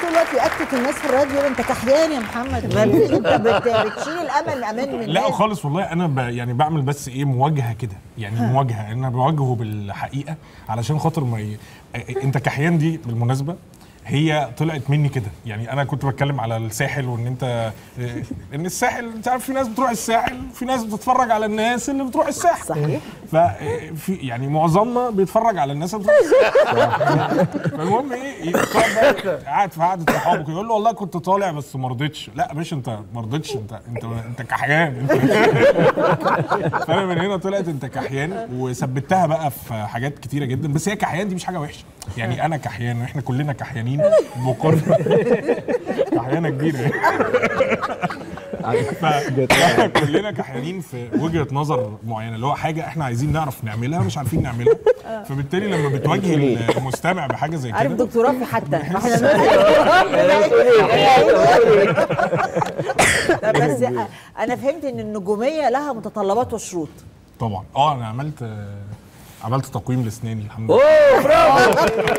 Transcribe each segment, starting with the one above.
الوقت بيأكد الناس في الراديو انت كحيان يا محمد مالك انت بت- بتشيل الامل امان من لا الناس خالص والله انا ب يعني بعمل بس ايه مواجهه كده يعني مواجهه انا بواجهه بالحقيقه علشان خاطر ما ي... انت كحيان دي بالمناسبه هي طلعت مني كده يعني انا كنت بتكلم على الساحل وان انت ان الساحل انت عارف في ناس بتروح الساحل في ناس بتتفرج على الناس اللي بتروح الساحل صحيح ففي يعني معظمنا بيتفرج على الناس اللي بتروح الساحل فالمهم ايه يقعد بقى قاعد في قعده صحابه كده يقول له والله كنت طالع بس ما رضيتش لا يا باشا انت ما رضيتش انت انت انت كحيان انت فانا من هنا طلعت انت كحيان وثبتها بقى في حاجات كتيره جدا بس هي كحيان دي مش حاجه وحشه يعني انا كحيان واحنا كلنا كحيانين بقرنا كحيانه كبيره فاحنا كلنا كحيانين في وجهه نظر معينه اللي هو حاجه احنا عايزين نعرف نعملها مش عارفين نعملها فبالتالي لما بتواجه المستمع بحاجه زي عارف كده دكتوراه في حتى ما احنا لا، بس انا فهمت ان النجوميه لها متطلبات وشروط طبعا اه انا عملت آه، عملت تقويم لاسناني الحمد لله اوه برافو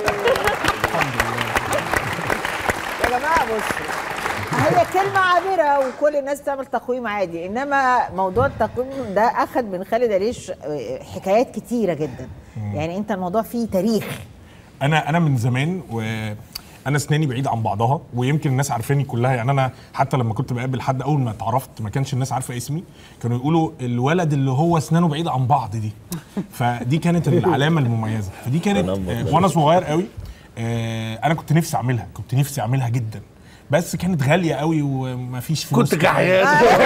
يا جماعه بصوا هي كلمة عابرة وكل الناس تعمل تقويم عادي انما موضوع التقويم ده اخذ من خالد عليش آه، حكايات كتيرة جدا يعني انت الموضوع فيه تاريخ انا انا من زمان و انا اسناني بعيد عن بعضها ويمكن الناس عارفاني كلها يعني انا حتى لما كنت بقابل حد اول ما اتعرفت ما كانش الناس عارفه اسمي كانوا يقولوا الولد اللي هو اسنانه بعيد عن بعض دي فدي كانت العلامه المميزه فدي كانت آه، وانا صغير قوي آه، انا كنت نفسي اعملها كنت نفسي اعملها جدا بس كانت غاليه قوي ومفيش فلوس كنت كحيان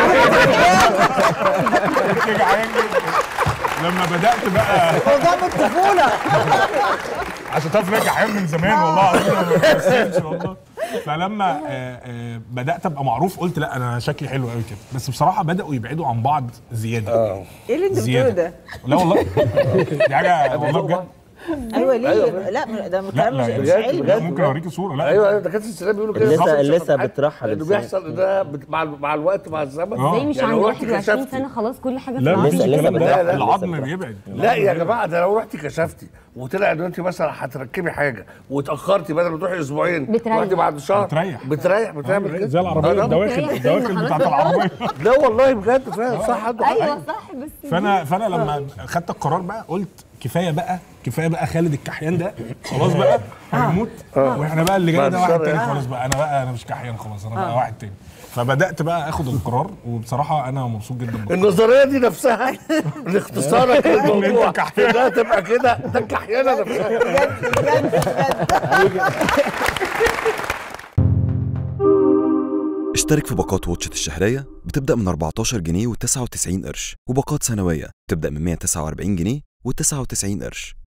كنت جعان جدا لما بدات بقى موضوع من الطفولة عشان تعرف انك احيان من زمان والله العظيم أنا ما بمثلش والله فلما آه، آه، بدات ابقى معروف قلت لا انا شكلي حلو قوي كده بس بصراحه بداوا يبعدوا عن بعض زياده ايه اللي انت بتقوله زياده ده؟ لا والله دي حاجه والله بجد ايوه ليه؟ أيوة. لا ده لا كلام لا مش مش بجد، علمي لا بجد. ممكن اوريك صوره لا ايوه ايوه دكاتره السنان بيقولوا كده لسه- خاصة لسه شرحات. بترحل انه السنان. بيحصل ده بت- مع مع الوقت مع الزمن آه. زي مش يعني عند لو رحت 21 كشفتي. سنه خلاص كل حاجه في لا العقل. مفيش لسه- الكلام لسه ده لا، لا. العظم بيبعد لا يا جماعه ده لو رحتي كشفتي وطلع ان انت مثلا هتركبي حاجه واتاخرتي بدل ما تروحي اسبوعين بتريح. رحتي بعد شهر بتريح. بتريح بتعمل كده زي العربيه آه، الدواخل بتريح الدواخل فين؟ بتاعت خلاص. العربيه لا والله بجد فعلا صح عنده حق. ايوه صح بس فانا فانا لما خدت القرار بقى قلت كفايه بقى كفايه بقى خالد الكحيان ده خلاص بقى هيموت واحنا بقى اللي جاي بعد ده واحد الشر تاني يعني. خالص بقى انا بقى انا مش كحيان خلاص انا بقى واحد تاني فبدات بقى اخد القرار وبصراحه انا مبسوط جدا بالقرار. النظريه دي نفسها لاختصارك للموضوع أنت كحيان. انها تبقى كده ده الكحيانه نفسها بجد بجد بجد اشترك في باقات واتشت الشهرية بتبدأ من 14 جنيه و99 قرش وباقات سنوية بتبدأ من 149 جنيه و99 قرش